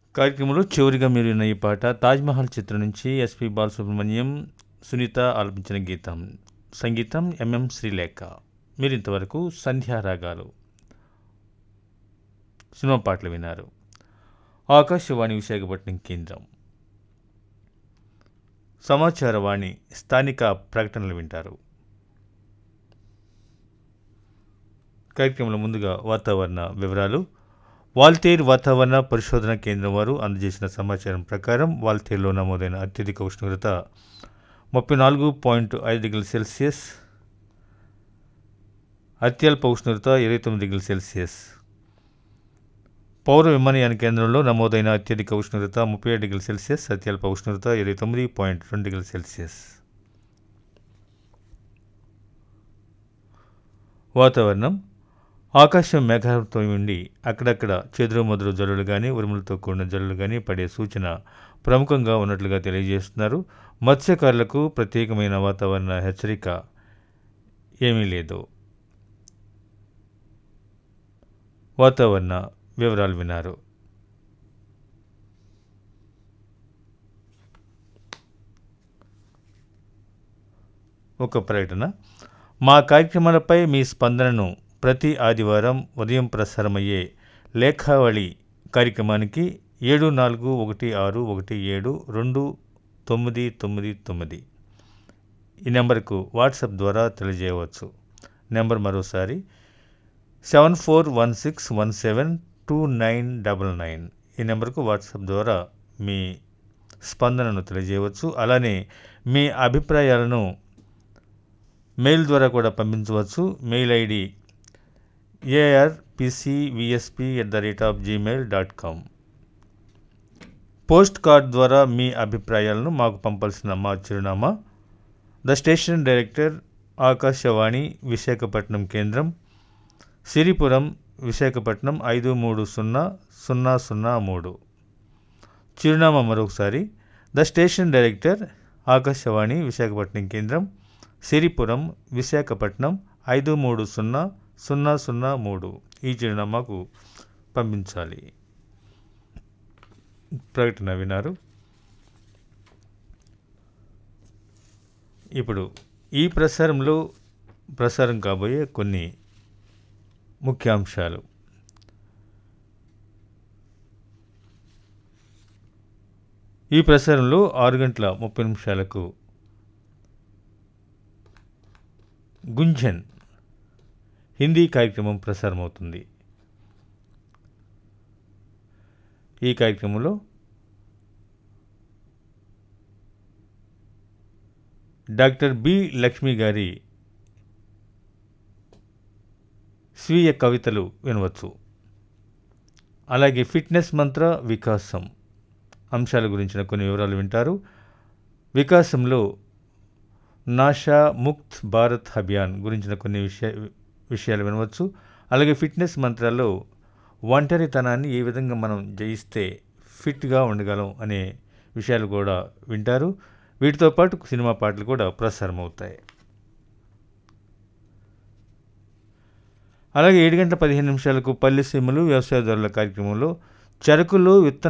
కార్యక్రమంలో చివరిగా మీరు విన్న ఈ పాట తాజ్మహల్ చిత్రం నుంచి ఎస్పి బాలసుబ్రహ్మణ్యం సునీత ఆలపించిన గీతం సంగీతం ఎంఎం శ్రీలేఖ మీరు ఇంతవరకు సంధ్యారాగాలు సినిమా పాటలు విన్నారు ఆకాశవాణి విశాఖపట్నం కేంద్రం సమాచారవాణి స్థానిక ప్రకటనలు వింటారు కార్యక్రమంలో ముందుగా వాతావరణ వివరాలు వాల్తేర్ వాతావరణ పరిశోధన కేంద్రం వారు అందజేసిన సమాచారం ప్రకారం వాల్తేర్లో నమోదైన అత్యధిక ఉష్ణోగ్రత ముప్పై నాలుగు పాయింట్ ఐదు డిగ్రీల సెల్సియస్ అత్యల్ప ఉష్ణోగ్రత ఇరవై తొమ్మిది డిగ్రీల సెల్సియస్ పౌర విమానయాన కేంద్రంలో నమోదైన అత్యధిక ఉష్ణోగ్రత ముప్పై ఏడు డిగ్రీల సెల్సియస్ అత్యల్ప ఉష్ణోగ్రత ఇరవై తొమ్మిది పాయింట్ రెండు డిగ్రీల సెల్సియస్ వాతావరణం ఆకాశం మేఘాలతో ఉండి అక్కడక్కడ చెదురు మదురు జల్లులు కానీ ఉరుములతో కూడిన జల్లులు కానీ పడే సూచన ప్రముఖంగా ఉన్నట్లుగా తెలియజేస్తున్నారు మత్స్యకారులకు ప్రత్యేకమైన వాతావరణ హెచ్చరిక ఏమీ లేదు వాతావరణ వివరాలు విన్నారు ఒక ప్రకటన మా కార్యక్రమాలపై మీ స్పందనను ప్రతి ఆదివారం ఉదయం ప్రసారమయ్యే లేఖావళి కార్యక్రమానికి ఏడు నాలుగు ఒకటి ఆరు ఒకటి ఏడు రెండు తొమ్మిది తొమ్మిది తొమ్మిది ఈ నెంబర్కు వాట్సాప్ ద్వారా తెలియజేయవచ్చు నెంబర్ మరోసారి seven four one six one seven two nine double nine ఈ నెంబర్కు వాట్సాప్ ద్వారా మీ స్పందనను తెలియజేయవచ్చు అలానే మీ అభిప్రాయాలను మెయిల్ ద్వారా కూడా పంపించవచ్చు mail ID ARPCVSP at the rate of Gmail dot com post card ద్వారా మీ అభిప్రాయాలను మాకు పంపాల్సిన మా చిరునామా the station director Akashvani Visakhapatnam కేంద్రం సిరిపురం విశాఖపట్నం ఐదు మూడు సున్నా సున్నా సున్నా మూడు చిరునామా మరొకసారి the station director Akashvani Visakhapatnam కేంద్రం సిరిపురం విశాఖపట్నం ఐదు మూడు సున్నా సున్నా సున్నా మూడు ఈ చిరునామాకు పంపించాలి ప్రకటన విన్నారు ఇప్పుడు ఈ ప్రసారంలో ప్రసారం కాబోయే కొన్ని ముఖ్యాంశాలు ఈ ప్రసారంలో ఆరు గంటల ముప్పై నిమిషాలకు గుంజన్ హిందీ కార్యక్రమం ప్రసారమవుతుంది ఈ కార్యక్రమంలో డాక్టర్ బి లక్ష్మి గారి స్వీయ కవితలు వినవచ్చు అలాగే ఫిట్నెస్ మంత్ర వికాసం అంశాల గురించిన కొన్ని వివరాలు వింటారు వికాసంలో నాషా ముక్త్ భారత్ అభియాన్ గురించిన కొన్ని విషయ విషయాలు వినవచ్చు అలాగే ఫిట్నెస్ మంత్రాల్లో ఒంటరితనాన్ని ఏ విధంగా మనం జయిస్తే ఫిట్గా ఉండగలం అనే విషయాలు కూడా వింటారు వీటితో పాటు సినిమా పాటలు కూడా ప్రసారం అవుతాయి అలాగే ఏడు గంటల పదిహేను నిమిషాలకు పల్లె సీమలు వ్యవసాయదారుల కార్యక్రమంలో చెరకులో విత్తన